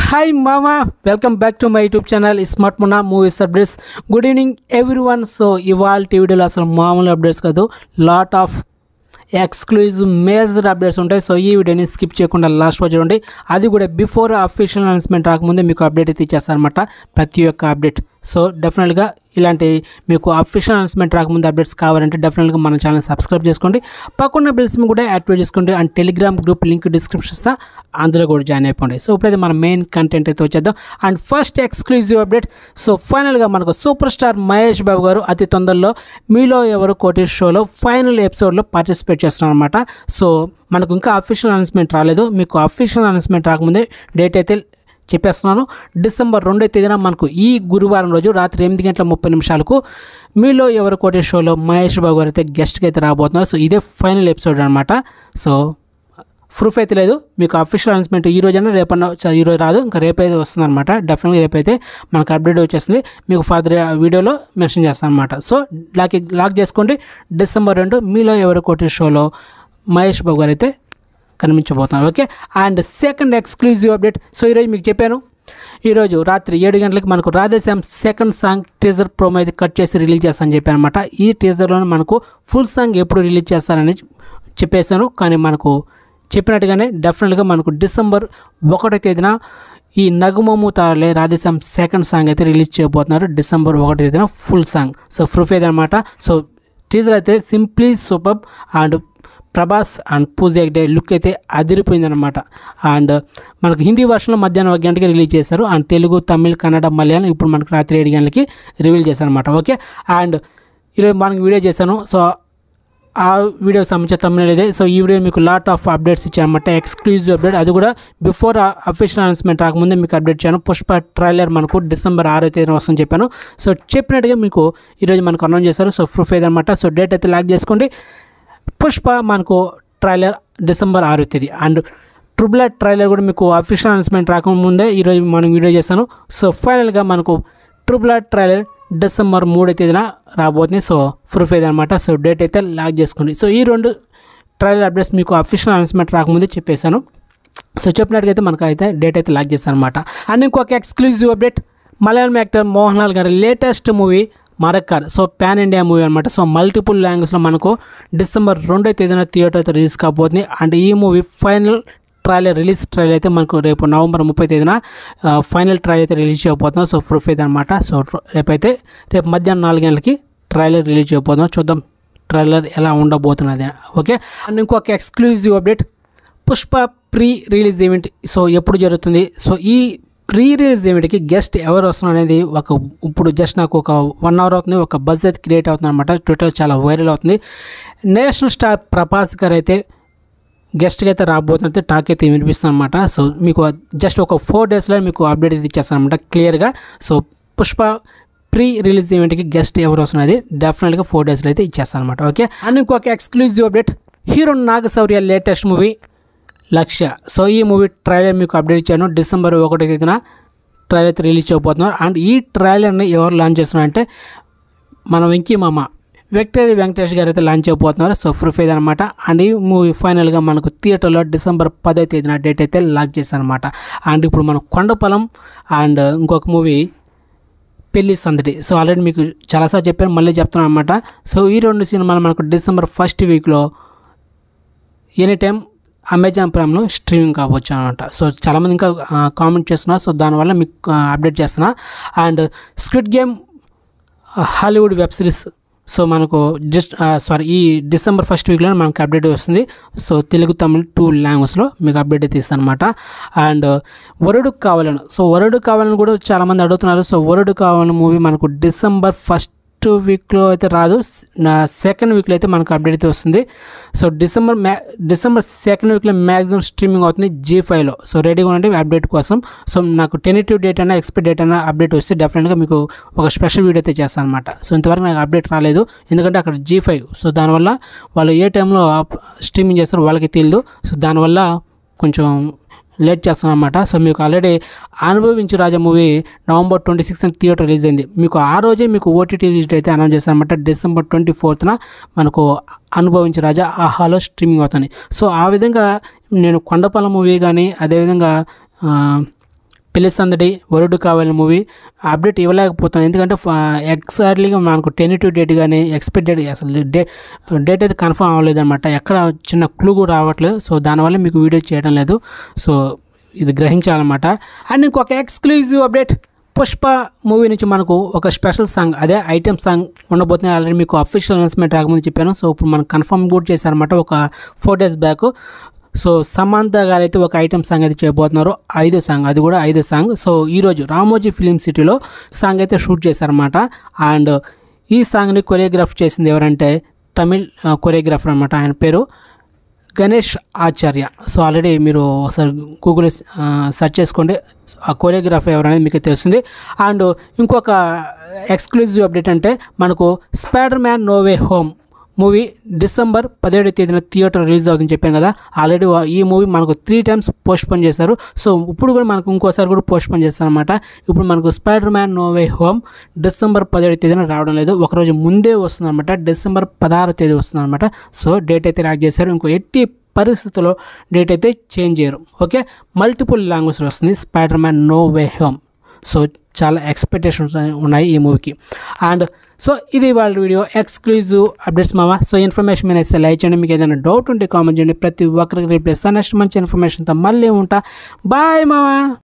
hi మామా welcome back to my YouTube channel smart Munna movies updates good evening everyone so ఇవాళ వీడియోలో అసలు మామూలు అప్డేట్స్ కాదు lot of exclusive major updates ఉంటాయి సో ఈ వీడియోని స్కిప్ చేయకుండా లాస్ట్ వరకు చూడండి అది కూడా బిఫోర్ అఫీషియల్ అనౌన్స్మెంట్ రాకముందే మీకు అప్డేట్ అయితే ఇచ్చేస్తారనమాట ప్రతి ఒక్క అప్డేట్ సో డెఫినెట్గా ఇలాంటి మీకు అఫీషియల్ అనౌన్స్మెంట్ రాకముందు అప్డేట్స్ కావాలంటే డెఫినెట్గా మన ఛానల్ సబ్స్క్రైబ్ చేసుకోండి పక్కన బిల్స్ కూడా యాక్టివేట్ చేసుకోండి and Telegram group link description ఇస్తా అందులో కూడా జాయిన్ అయిపోండి సో ఇప్పుడైతే మన మెయిన్ కంటెంట్ అయితే వచ్చేద్దాం and first exclusive update so ఫైనల్గా మనకు సూపర్ స్టార్ మహేష్ బాబు గారు అతి తొందరలో మీలో ఎవరు కోటి షోలో ఫైనల్ ఎపిసోడ్లో పార్టిసిపేట్ చేస్తున్నారు అనమాట సో మనకు ఇంకా అఫీషియల్ అనౌన్స్మెంట్ రాలేదు మీకు అఫీషియల్ అనౌన్స్మెంట్ రాకముందే డేట్ అయితే చెప్పేస్తున్నాను డిసెంబర్ రెండో తేదీన మనకు ఈ గురువారం రోజు రాత్రి ఎనిమిది గంటల ముప్పై నిమిషాలకు మీలో ఎవరు కోటి షోలో మహేష్ బాబు గారు అయితే గెస్ట్కి అయితే రాబోతున్నారు సో ఇదే ఫైనల్ ఎపిసోడ్ అనమాట సో ప్రూఫ్ అయితే లేదు మీకు అఫీషియల్ అనౌన్స్మెంట్ ఈ రోజైనా రేపన్నా చ- ఈ రోజు రాదు ఇంకా రేపైతే వస్తుంది అనమాట డెఫినెట్గా రేపైతే మనకు అప్డేట్ వచ్చేస్తుంది మీకు ఫర్దర్ వీడియోలో మెన్షన్ చేస్తాను అనమాట సో లాక్ లాక్ చేసుకోండి డిసెంబర్ రెండు మీలో ఎవరు కోటి షోలో మహేష్ బాబు గారు అయితే కనిపించబోతున్నారు okay and second exclusive update so ఈరోజు మీకు చెప్పాను ఈరోజు రాత్రి ఏడు గంటలకు మనకు Radhe Shyam second song teaser promo అయితే కట్ చేసి రిలీజ్ చేస్తానని చెప్పాను అనమాట ఈ టీజర్లోనే మనకు ఫుల్ సాంగ్ ఎప్పుడు రిలీజ్ చేస్తారని చెప్పేశాను కానీ మనకు చెప్పినట్టుగానే డెఫినెట్గా మనకు డిసెంబర్ ఒకటో తేదీన ఈ నగుమము తారలే రాధేశ్యామ్ సెకండ్ సాంగ్ అయితే రిలీజ్ చేయబోతున్నారు డిసెంబర్ ఒకటో తేదీన ఫుల్ సాంగ్ సో ప్రూఫ్ ఏదనమాట సో టీజర్ అయితే simply super and Prabhas and Pooja డే లుక్ అయితే అదిరిపోయిందనమాట అండ్ మనకు హిందీ వర్షన్లో మధ్యాహ్నం ఒక గంటకి రిలీజ్ చేశారు అండ్ తెలుగు తమిళ్ కన్నడ మలయాళం ఇప్పుడు మనకు రాత్రి ఏడు గంటలకి రివీల్ చేశారనమాట ఓకే అండ్ ఈరోజు మనకు వీడియో చేశాను సో ఆ వీడియో సంబంధించిన తమిళ ఇదే సో ఈ వీడియో మీకు లాట్ ఆఫ్ అప్డేట్స్ ఇచ్చానమాట ఎక్స్క్లూజివ్ అప్డేట్ అది కూడా బిఫోర్ అఫీషియల్ అనౌన్స్మెంట్ రాకముందే మీకు అప్డేట్ ఇచ్చాను పుష్ప ట్రైలర్ మనకు డిసెంబర్ ఆరో తేదీన వస్తుందని చెప్పాను సో చెప్పినట్టుగా మీకు ఈరోజు మనకు అనౌన్స్ చేశారు సో ప్రూఫ్ ఏదనమాట సో డేట్ అయితే లాక్ చేసుకోండి పుష్ప మనకు ట్రైలర్ డిసెంబర్ ఆరో తేదీ అండ్ ట్రిపుల్ ట్రైలర్ కూడా మీకు అఫీషియల్ అనౌన్స్మెంట్ రాకముందే ఈరోజు మనం వీడియో చేశాను సో ఫైనల్గా మనకు ట్రిపుల్ ట్రైలర్ డిసెంబర్ మూడో తేదీన రాబోతుంది సో ప్రూఫ్ ఏదనమాట సో డేట్ అయితే లాక్ చేసుకోండి సో ఈ రెండు ట్రైలర్ అప్డేట్స్ మీకు అఫీషియల్ అనౌన్స్మెంట్ రాకముందే చెప్పేశాను సో చెప్పినట్టుగైతే మనకు అయితే డేట్ అయితే లాక్ చేశాను అనమాట అండ్ ఇంకొక exclusive update Malayalam actor Mohan Lal గారి latest movie Marakkar so pan India movie అనమాట సో మల్టిపుల్ లాంగ్వేజ్లో మనకు డిసెంబర్ రెండో తేదీన థియేటర్ అయితే రిలీజ్ కాబోతుంది అండ్ ఈ movie final trailer release trailer అయితే మనకు రేపు నవంబర్ ముప్పై తేదీన ఆ, ఫైనల్ ట్రైలర్ అయితే రిలీజ్ చేయబోతున్నాం సో ప్రూఫ్ అయితే అనమాట సో రేపైతే రేపు మధ్యాహ్నం నాలుగు గంటలకి ట్రైలర్ రిలీజ్ చేయబోతున్నాం చూద్దాం ట్రైలర్ ఎలా ఉండబోతున్నది ఓకే అండ్ ఇంకొక exclusive update Pushpa pre release event so ఎప్పుడు జరుగుతుంది సో ఈ ప్రీ రిలీజ్ ఈవెంట్కి గెస్ట్ ఎవరు వస్తున్నారు అనేది ఒక ఇప్పుడు జస్ట్ నాకు ఒక వన్ అవర్ అవుతుంది ఒక బజ్ అయితే క్రియేట్ అవుతుంది అనమాట ట్విట్టర్ చాలా వైరల్ అవుతుంది నేషనల్ స్టార్ ప్రభాస్ గారు అయితే గెస్ట్గా అయితే రాబోతున్నట్టు టాక్ అయితే వినిపిస్తుంది అనమాట సో మీకు జస్ట్ ఒక ఫోర్ డేస్లో మీకు అప్డేట్ అయితే ఇచ్చేస్తాను అనమాట క్లియర్గా సో పుష్ప ప్రీ రిలీజ్ ఈవెంట్కి గెస్ట్ ఎవరు వస్తున్నది డెఫినెట్గా ఫోర్ డేస్లో అయితే ఇచ్చేస్తాను అనమాట ఓకే అండ్ ఇంకొక exclusive update hero Naga Shaurya latest movie Lakshya so ఈ మూవీ ట్రైలర్ మీకు అప్డేట్ ఇచ్చాను డిసెంబర్ ఒకటో తేదీన ట్రైలర్ అయితే రిలీజ్ చేయబోతున్నారు అండ్ ఈ ట్రైలర్ని ఎవరు లాంచ్ చేస్తున్నారంటే మన వెంకీ మామ విక్టరీ వెంకటేష్ గారు అయితే లాంచ్ చేయబోతున్నారు సో ప్రూఫ్ అనమాట అండ్ ఈ మూవీ ఫైనల్గా మనకు థియేటర్లో డిసెంబర్ పదో తేదీన డేట్ అయితే లాక్ చేశారనమాట అండ్ ఇప్పుడు మన కొండపలం అండ్ ఇంకొక మూవీ పెళ్లి సందడి సో ఆల్రెడీ మీకు చాలాసార్లు చెప్పాను మళ్ళీ చెప్తున్నాను అనమాట సో ఈ రెండు సినిమాలు మనకు డిసెంబర్ ఫస్ట్ వీక్లో ఎనీ టైం అమెజాన్ ప్రైమ్లో స్ట్రీమింగ్ కావచ్చు అనమాట సో చాలామంది ఇంకా కామెంట్ చేస్తున్నారు సో దానివల్ల మీకు అప్డేట్ చేస్తున్నా and squid game Hollywood web series so మనకు జస్ట్ సారీ ఈ డిసెంబర్ ఫస్ట్ వీక్లో మనకు అప్డేట్ వస్తుంది సో తెలుగు తమిళ్ టూ లాంగ్వేజ్లో మీకు అప్డేట్ అయితే ఇస్తాను అనమాట అండ్ వరుడు కావాలను సో వరుడు కావాలని కూడా చాలామంది అడుగుతున్నారు సో వరుడు కావాలని మూవీ మనకు డిసెంబర్ ఫస్ట్ వీక్లో అయితే రాదు నా సెకండ్ వీక్లో అయితే మనకు అప్డేట్ అయితే వస్తుంది సో డిసెంబర్ మ్యా డిసెంబర్ సెకండ్ వీక్లో మ్యాక్సిమం స్ట్రీమింగ్ అవుతుంది జీ ఫైవ్లో సో రెడీగా ఉండండి అప్డేట్ కోసం సో నాకు టెనిటివ్ డేట్ అయినా ఎక్స్పెక్ట్ డేట్ అయినా అప్డేట్ వస్తే డెఫినెట్గా మీకు ఒక స్పెషల్ వీడియో అయితే చేస్తాను అనమాట సో ఇంతవరకు నాకు అప్డేట్ రాలేదు ఎందుకంటే అక్కడ జీ ఫైవ్ సో దానివల్ల వాళ్ళు ఏ టైంలో స్ట్రీమింగ్ చేస్తారో వాళ్ళకి తెలియదు సో దానివల్ల కొంచెం లేట్ చేస్తాను అనమాట సో మీకు already Anubhavinchu Raja movie November twenty sixth theatre release అయింది మీకు ఆ రోజే మీకు ఓటీటీ రిలీజ్ అయితే అనౌన్స్ చేశారు అనమాట డిసెంబర్ ట్వంటీ ఫోర్త్న మనకు అనుభవించు రాజా ఆహాలో స్ట్రీమింగ్ అవుతుంది సో ఆ విధంగా నేను కొండపల్లి మూవీ కానీ అదేవిధంగా ఆ, పెళ్లి సందడి వరుడు కావాలి మూవీ అప్డేట్ ఇవ్వలేకపోతున్నాను ఎందుకంటే ఎగ్జాక్ట్లీగా మనకు టెన్ టు డేట్ కానీ ఎక్స్పెక్టెడ్ అసలు డే డేట్ అయితే కన్ఫర్మ్ అవ్వలేదు అనమాట ఎక్కడ చిన్న క్లూ కూడా రావట్లేదు సో దానివల్ల మీకు వీడియో చేయడం లేదు సో ఇది గ్రహించాలన్నమాట అండ్ ఇంకొక ఎక్స్క్లూజివ్ అప్డేట్ పుష్ప మూవీ నుంచి మనకు ఒక స్పెషల్ సాంగ్ అదే ఐటెం సాంగ్ ఉండబోతుంది ఆల్రెడీ మీకు అఫీషియల్ అనౌన్స్మెంట్ రాకముందు చెప్పాను సో ఇప్పుడు మనం కన్ఫర్మ్ కూడా చేశారనమాట ఒక four days back so Samantha గారు అయితే ఒక ఐటెం సాంగ్ అయితే చేయబోతున్నారు ఐదో సాంగ్ అది కూడా ఐదో సాంగ్ సో ఈరోజు రామోజీ ఫిలిం సిటీలో సాంగ్ అయితే షూట్ చేశారన్నమాట అండ్ ఈ సాంగ్ని కొరియోగ్రాఫ్ చేసింది ఎవరంటే తమిళ్ కొరియోగ్రాఫర్ అనమాట ఆయన పేరు గణేష్ ఆచార్య సో ఆల్రెడీ మీరు ఒకసారి గూగుల్ సెర్చ్ చేసుకోండి ఆ కోరియోగ్రాఫర్ ఎవరనేది మీకు తెలుస్తుంది అండ్ ఇంకొక ఎక్స్క్లూజివ్ అప్డేట్ అంటే మనకు spider man no way home movie December పదిహేడు తేదీన థియేటర్ రిలీజ్ అవుతుందని చెప్పాను కదా ఆల్రెడీ ఈ మూవీ మనకు త్రీ టైమ్స్ పోస్ట్ పోన్ చేశారు సో ఇప్పుడు కూడా మనకు ఇంకోసారి కూడా పోస్ట్ పోన్ చేస్తారనమాట ఇప్పుడు మనకు spider man no way home December పదిహేడు తేదీన రావడం లేదు ఒకరోజు ముందే వస్తుందన్నమాట డిసెంబర్ పదహారు తేదీ వస్తుందన్నమాట సో డేట్ అయితే లాక్ చేశారు ఇంకో ఎట్టి పరిస్థితుల్లో డేట్ అయితే చేంజ్ చేయరు ఓకే మల్టిపుల్ లాంగ్వేజ్ వస్తుంది spider man no way home so చాలా ఎక్స్పెక్టేషన్స్ ఉన్నాయి ఈ మూవీకి అండ్ సో ఇది వాళ్ళ వీడియో ఎక్స్క్లూజివ్ అప్డేట్స్ మావా సో ఇన్ఫర్మేషన్ మీద ఇస్తే లైక్ చేయండి మీకు ఏదైనా డౌట్ ఉంటే కామెంట్ చేయండి ప్రతి ఒక్కరికి రిప్లై ఇస్తాను నెక్స్ట్ మంచి ఇన్ఫర్మేషన్తో మళ్ళీ ఉంటా బాయ్ మావా